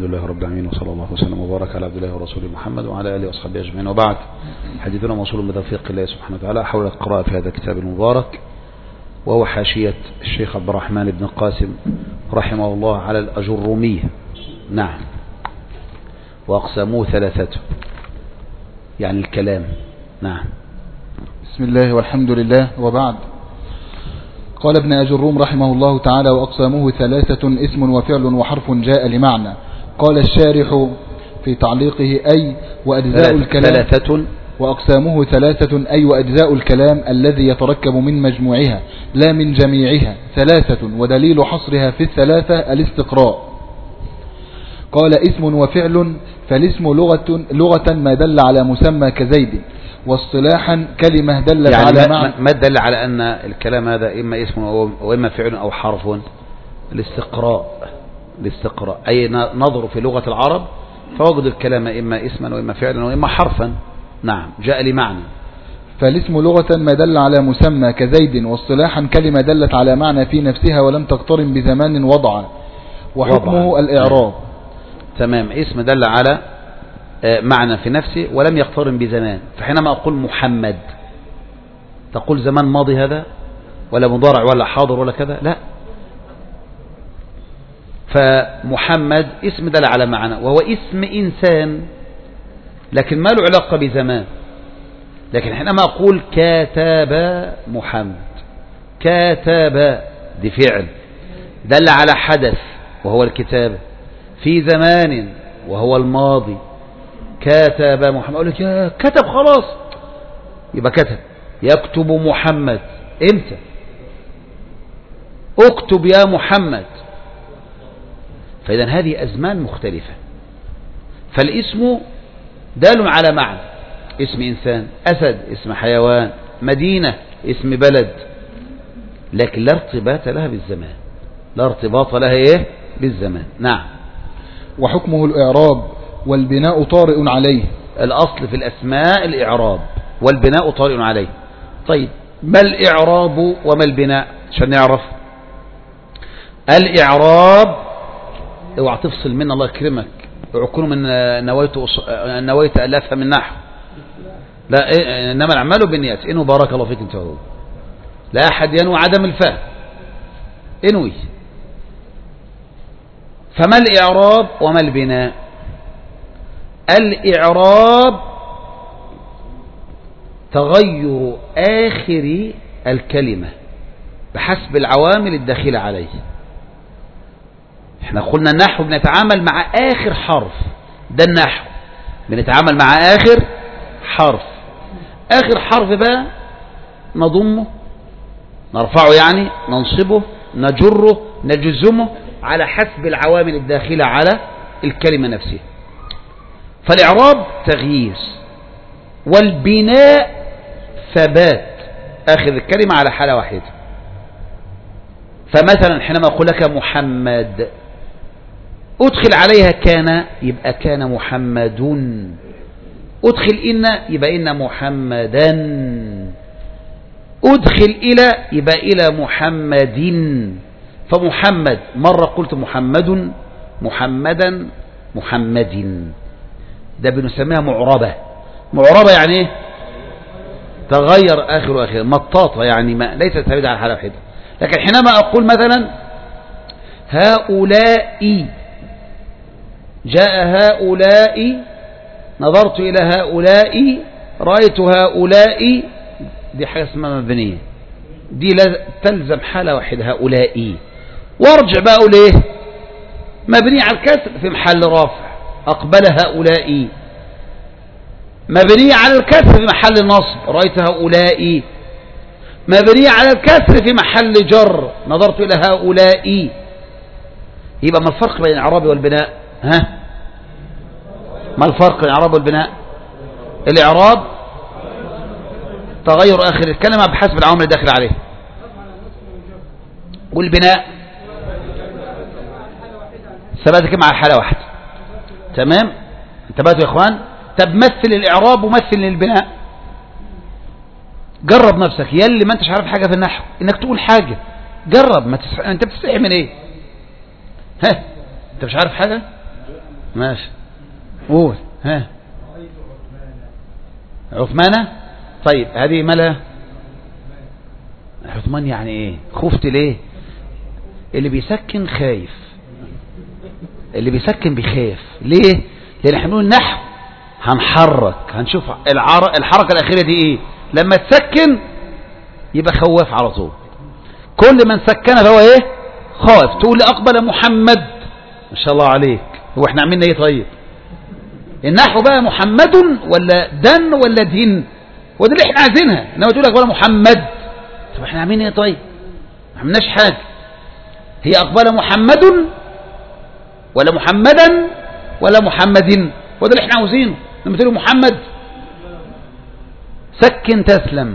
الحمد لله رب العالمين وصلى الله وسلم وبارك على عبد الله ورسوله محمد وعلى آله وصحبه أجمعين وبعد حديثنا موصول بتوفيق الله سبحانه وتعالى حول القراءة في هذا الكتاب المبارك وهو حاشية الشيخ عبد الرحمن بن القاسم رحمه الله على الأجرمية نعم وأقسموه ثلاثة يعني الكلام نعم بسم الله والحمد لله وبعد قال ابن أجروم رحمه الله تعالى وأقسامه ثلاثة اسم وفعل وحرف جاء لمعنى قال الشارح في تعليقه أي وأجزاء الكلام ثلاثة وأقسامه ثلاثة أي وأجزاء الكلام الذي يتركب من مجموعها لا من جميعها ثلاثة ودليل حصرها في الثلاثة الاستقراء قال اسم وفعل فالاسم لغة, لغة ما دل على مسمى كزيد واصطلاحا كلمة دلت يعني على ما, معنى ما دل على أن الكلام هذا إما اسم وإما فعل أو حرف الاستقراء الاستقراء أي نظر في لغة العرب فوجد الكلام إما اسما وإما فعلا وإما حرفا نعم جاء لمعنى فالاسم لغة ما دل على مسمى كزيد واصطلاحا كلمة دلت على معنى في نفسها ولم تقترن بزمان وضعا وحكمه وضعاً. الإعراب تمام اسم دل على آه، معنى في نفسه ولم يقترن بزمان فحينما أقول محمد تقول زمان ماضي هذا ولا مضارع ولا حاضر ولا كذا لا فمحمد اسم دل على معنى وهو اسم إنسان لكن ما له علاقة بزمان لكن حينما أقول كتب محمد كتب دي فعل دل على حدث وهو الكتابة في زمان وهو الماضي كتب محمد أقول لك يا كتب خلاص يبقى كتب يكتب محمد امتى اكتب يا محمد فإذا هذه أزمان مختلفة فالاسم دال على معنى اسم إنسان أسد اسم حيوان مدينة اسم بلد لكن لا ارتباط لها بالزمان لا ارتباط لها ايه بالزمان نعم وحكمه الإعراب والبناء طارئ عليه الأصل في الأسماء الإعراب والبناء طارئ عليه طيب ما الإعراب وما البناء عشان نعرف الإعراب اوعى تفصل من الله يكرمك عكون من نويت أص- نويت ألافها من نحو لا إيه- إنما الأعمال بالنيات إنه بارك الله فيك أنت وهو لا أحد ينوي عدم الفهم انوي فما الإعراب وما البناء الإعراب تغير آخر الكلمة بحسب العوامل الداخلة عليه احنا قلنا النحو بنتعامل مع آخر حرف ده النحو بنتعامل مع آخر حرف آخر حرف بقى نضمه نرفعه يعني ننصبه نجره نجزمه على حسب العوامل الداخلة على الكلمة نفسها فالإعراب تغيير والبناء ثبات أخذ الكلمة على حالة واحدة فمثلا حينما أقول لك محمد أدخل عليها كان يبقى كان محمد أدخل إن يبقى إن محمدا أدخل إلى يبقى إلى محمد فمحمد مرة قلت محمد محمدا محمد ده بنسميها معربة معربة يعني ايه تغير آخر وآخر مطاطة يعني ما ليست ثابتة على حالة واحدة لكن حينما أقول مثلا هؤلاء جاء هؤلاء نظرت إلى هؤلاء رأيت هؤلاء دي حاجة اسمها مبنية دي لا تلزم حالة واحدة هؤلاء وارجع بقى أقول إيه مبني على الكسر في محل رافع أقبل هؤلاء مبني على الكسر في محل نصب رأيت هؤلاء مبني على الكسر في محل جر نظرت إلى هؤلاء يبقى ما الفرق بين الإعراب والبناء ها ما الفرق بين الإعراب والبناء الإعراب تغير آخر الكلمة بحسب العوامل الداخل عليه والبناء ثباتك مع حالة واحدة تمام انتبهتوا يا اخوان طب مثل الاعراب ومثل البناء جرب نفسك يلي ما انتش عارف حاجة في النحو انك تقول حاجة جرب ما تسح... انت بتستحي من ايه ها انت مش عارف حاجة ماشي قول ها عثمانة طيب هذه ملا عثمان يعني ايه خفت ليه اللي بيسكن خايف اللي بيسكن بيخاف ليه لان احنا بنقول نحو هنحرك هنشوف العر... الحركة الأخيرة دي ايه لما تسكن يبقى خواف على طول كل من سكن فهو ايه خائف تقول لي أقبل محمد ما شاء الله عليك هو احنا عاملين ايه طيب النحو بقى محمد ولا دن ولا دين وده اللي احنا عايزينها انما تقول أقبل محمد طب احنا عاملين ايه طيب ما عملناش حاجة هي أقبل محمد ولا محمدا ولا محمد وده اللي احنا عاوزينه لما تقول محمد سكن تسلم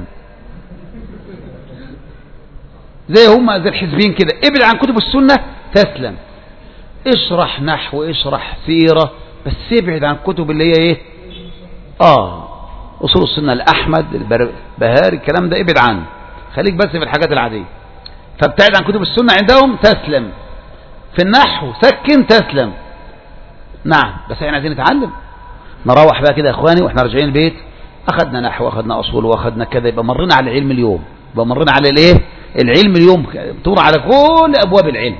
زي هما زي الحزبين كده ابعد عن كتب السنة تسلم اشرح نحو اشرح سيرة بس ابعد عن كتب اللي هي ايه اه اصول السنة الاحمد البهاري الكلام ده ابعد عنه خليك بس في الحاجات العادية فابتعد عن كتب السنة عندهم تسلم في النحو سكن تسلم نعم بس احنا عايزين نتعلم نروح بقى كده يا اخواني واحنا راجعين البيت اخذنا نحو واخذنا اصول واخذنا كذا يبقى مرينا على العلم اليوم يبقى مرينا على الايه العلم اليوم تمر على كل ابواب العلم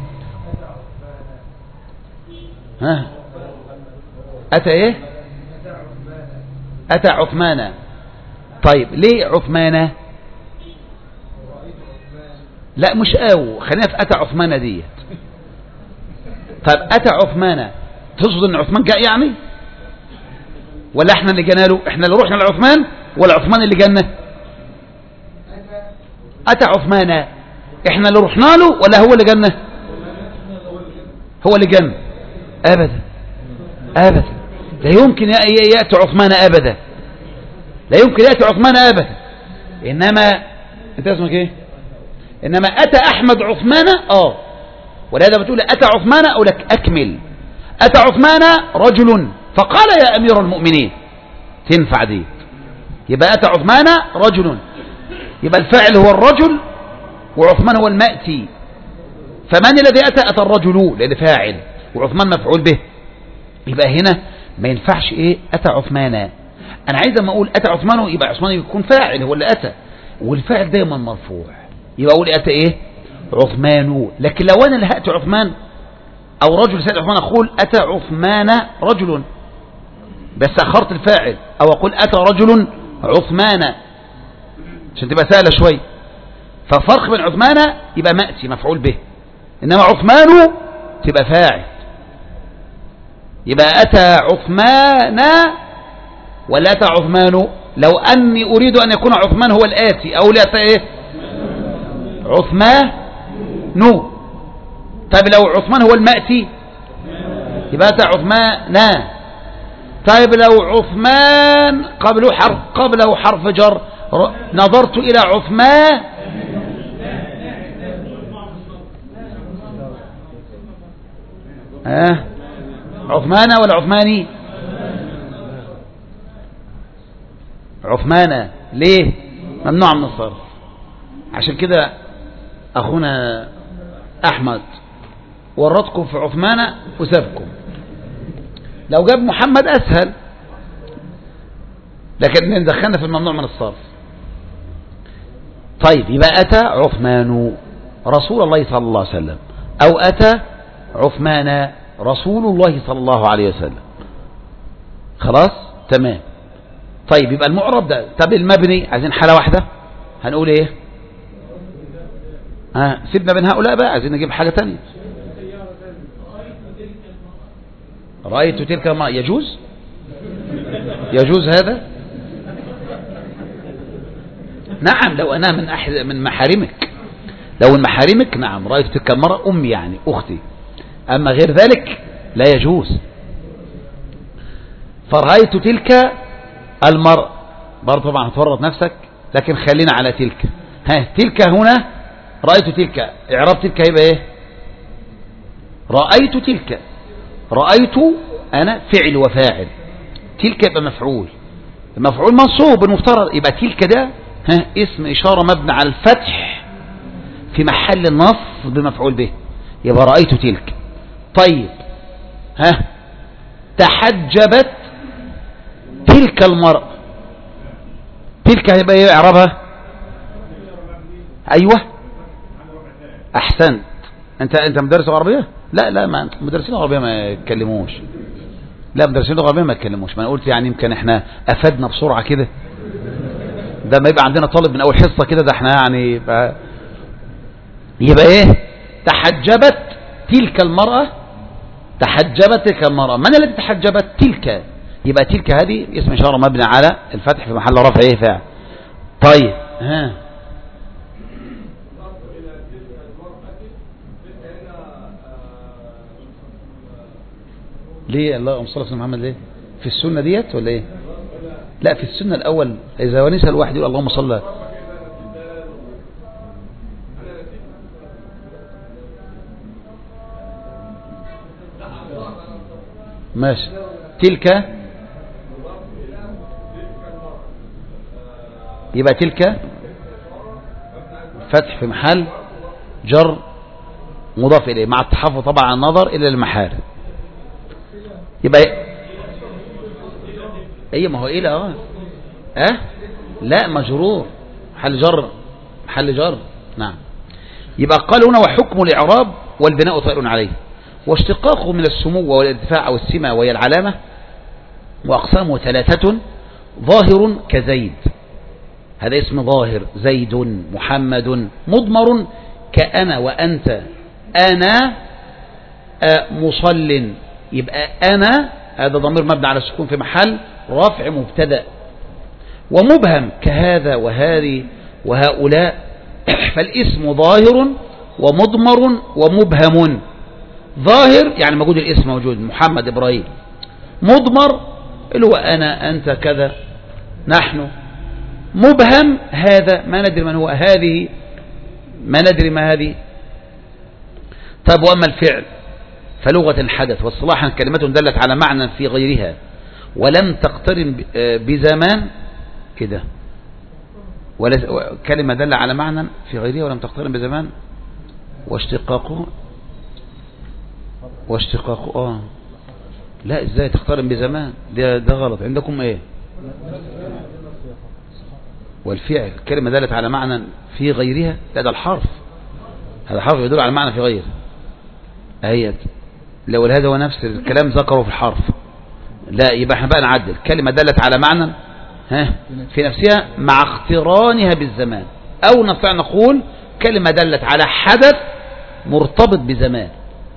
ها اتى ايه اتى عثمان طيب ليه عثمان لا مش او خلينا في اتى عثمان ديت طيب اتى عثمان تقصد ان عثمان جاء يعني ولا احنا اللي جانا له احنا اللي رحنا لعثمان ولا عثمان اللي جانا اتى عثمان احنا اللي رحنا له ولا هو اللي جانا هو اللي جانا ابدا ابدا لا يمكن ياتي عثمان ابدا لا يمكن ياتي عثمان ابدا انما انت اسمك ايه انما اتى احمد عثمان اه ولهذا بتقول اتى عثمان اقول لك اكمل أتى عثمان رجل فقال يا أمير المؤمنين تنفع دي يبقى أتى عثمان رجل يبقى الفاعل هو الرجل وعثمان هو المأتي فمن الذي أتى أتى الرجل لأن فاعل وعثمان مفعول به يبقى هنا ما ينفعش إيه أتى عثمان أنا عايز أما أقول أتى عثمان يبقى عثمان يكون فاعل هو اللي أتى والفاعل دايما مرفوع يبقى أقول أتى إيه عثمان لكن لو أنا اللي هأتي عثمان أو رجل سيد عثمان أقول أتى عثمان رجل بس أخرت الفاعل أو أقول أتى رجل عثمان عشان تبقى سهلة شوي ففرق بين عثمان يبقى مأتي مفعول به إنما عثمان تبقى فاعل يبقى أتى عثمان ولا أتى عثمان لو أني أريد أن يكون عثمان هو الآتي أو أتى إيه عثمان نو طيب لو عثمان هو المأتي يبقى أتى عثمان طيب لو عثمان قبله حرف قبله حرف جر نظرت إلى عثمان آه عثمان ولا عثماني عثمان ليه ممنوع من الصرف عشان كده أخونا أحمد ورطكم في عثمان وسابكم لو جاب محمد أسهل لكن ندخلنا في الممنوع من الصرف طيب يبقى أتى عثمان رسول الله صلى الله عليه وسلم أو أتى عثمان رسول الله صلى الله عليه وسلم خلاص تمام طيب يبقى المعرب ده طب المبني عايزين حالة واحدة هنقول ايه ها سيبنا بين هؤلاء بقى عايزين نجيب حاجة تانية رأيت تلك ما يجوز يجوز هذا نعم لو أنا من أحد من محارمك لو من محارمك نعم رأيت تلك المرأة أمي يعني أختي أما غير ذلك لا يجوز فرأيت تلك المرأة برضه طبعا هتورط نفسك لكن خلينا على تلك ها تلك هنا رأيت تلك إعراب تلك يبقى إيه رأيت تلك رأيت أنا فعل وفاعل تلك يبقى مفعول المفعول منصوب المفترض يبقى تلك ده ها اسم إشارة مبنى على الفتح في محل النصب بمفعول به يبقى رأيت تلك طيب ها تحجبت تلك المرأة تلك هيبقى ايه اعرابها ايوه احسنت انت انت مدرس عربيه لا لا ما مدرسين عربيه ما يتكلموش لا مدرسين عربيه ما يتكلموش ما انا قلت يعني يمكن احنا افدنا بسرعه كده ده ما يبقى عندنا طالب من اول حصه كده ده احنا يعني يبقى, يبقى ايه تحجبت تلك المراه تحجبت تلك المراه من التي تحجبت تلك يبقى تلك هذه اسم اشاره مبني على الفتح في محل رفع ايه فاعل طيب ها ليه اللهم صل على محمد ليه في السنه ديت ولا ايه لا في السنه الاول اذا ونسال واحد يقول اللهم صل ماشي تلك يبقى تلك فتح في محل جر مضاف إليه مع التحفظ طبعا عن النظر إلى المحال يبقى ايه ما هو ايه لا اه اه لا مجرور محل جر محل جر نعم يبقى قال هنا وحكم الإعراب والبناء طائر عليه واشتقاقه من السمو والارتفاع أو السمة وهي العلامة وأقسامه ثلاثة ظاهر كزيد هذا اسم ظاهر زيد محمد مضمر كأنا وأنت أنا مصل يبقى أنا هذا ضمير مبني على السكون في محل رفع مبتدا ومبهم كهذا وهذه وهؤلاء فالاسم ظاهر ومضمر ومبهم ظاهر يعني موجود الاسم موجود محمد إبراهيم مضمر اللي هو أنا أنت كذا نحن مبهم هذا ما ندري من هو هذه ما ندري ما هذه طيب وأما الفعل فلغة حدث واصطلاحا كلمة دلت على معنى في غيرها ولم تقترن بزمان كده كلمة دل على معنى في غيرها ولم تقترن بزمان واشتقاقه واشتقاقه اه لا ازاي تقترن بزمان ده, ده غلط عندكم ايه والفعل كلمة دلت على معنى في غيرها لا ده الحرف هذا الحرف يدل على معنى في غيره اهيت لو هذا هو نفس الكلام ذكره في الحرف لا يبقى احنا بقى نعدل كلمة دلت على معنى ها في نفسها مع اقترانها بالزمان او نستطيع نقول كلمة دلت على حدث مرتبط بزمان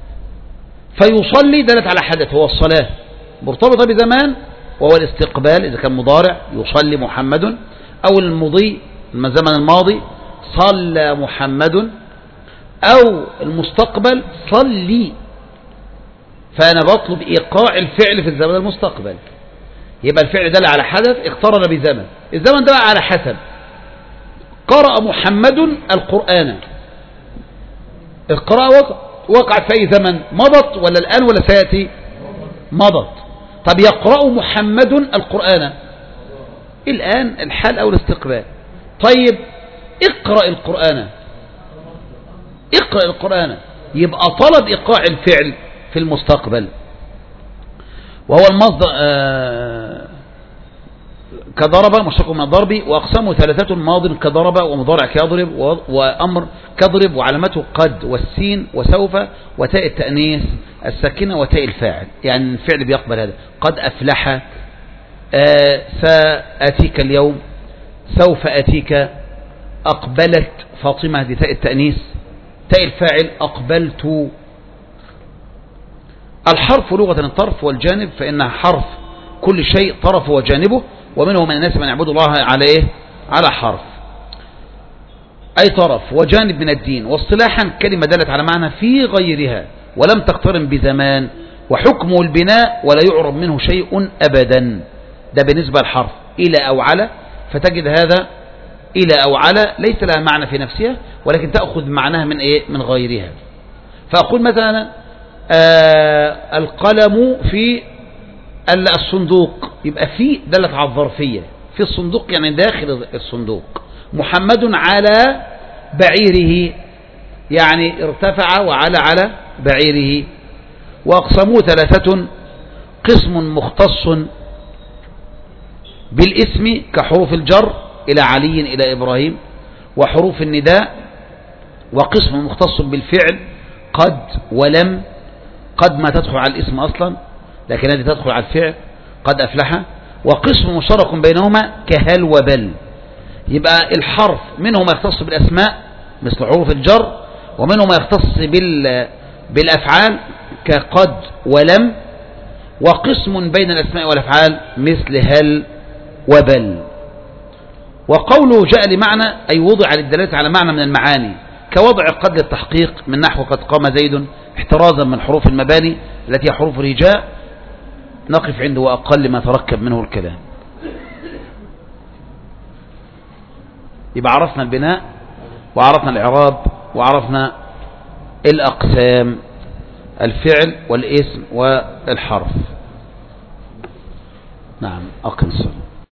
فيصلي دلت على حدث هو الصلاة مرتبطة بزمان وهو الاستقبال إذا كان مضارع يصلي محمد أو المضي الزمن الماضي صلى محمد أو المستقبل صلي فأنا بطلب إيقاع الفعل في الزمن المستقبل يبقى الفعل دل على حدث اقترن بزمن الزمن ده على حسب قرأ محمد القرآن القراءة وقعت في أي زمن مضت ولا الآن ولا سيأتي مضت طب يقرأ محمد القرآن الآن الحال أو الاستقبال طيب اقرأ القرآن اقرأ القرآن يبقى طلب إيقاع الفعل في المستقبل وهو المصدر آه كضرب مشتق من الضرب وأقسامه ثلاثة ماض كضرب ومضارع كيضرب وأمر كضرب وعلامته قد والسين وسوف وتاء التأنيث الساكنة وتاء الفاعل يعني الفعل بيقبل هذا قد أفلح آه سأتيك اليوم سوف أتيك أقبلت فاطمة دي تاء التأنيث تاء الفاعل أقبلت الحرف لغة الطرف والجانب فإنها حرف كل شيء طرف وجانبه ومنهم من الناس من يعبد الله على إيه على حرف أي طرف وجانب من الدين واصطلاحا كلمة دلت على معنى في غيرها ولم تقترن بزمان وحكمه البناء ولا يعرب منه شيء أبدا ده بالنسبة للحرف إلى أو على فتجد هذا إلى أو على ليس لها معنى في نفسها ولكن تأخذ معناها من إيه من غيرها فأقول مثلا آه القلم في الصندوق يبقى في دلت على الظرفية في الصندوق يعني داخل الصندوق محمد على بعيره يعني ارتفع وعلى على بعيره وأقسموه ثلاثة قسم مختص بالاسم كحروف الجر إلى علي إلى إبراهيم وحروف النداء وقسم مختص بالفعل قد ولم قد ما تدخل على الاسم أصلا لكن هذه تدخل على الفعل قد أفلح وقسم مشترك بينهما كهل وبل يبقى الحرف منه ما يختص بالأسماء مثل حروف الجر ومنه ما يختص بال بالأفعال كقد ولم وقسم بين الأسماء والأفعال مثل هل وبل وقوله جاء لمعنى أي وضع للدلالة على معنى من المعاني كوضع قد للتحقيق من نحو قد قام زيد احترازا من حروف المباني التي هي حروف الهجاء نقف عنده أقل ما تركب منه الكلام يبقى عرفنا البناء وعرفنا الإعراب وعرفنا الأقسام الفعل والاسم والحرف نعم أقم الصلاة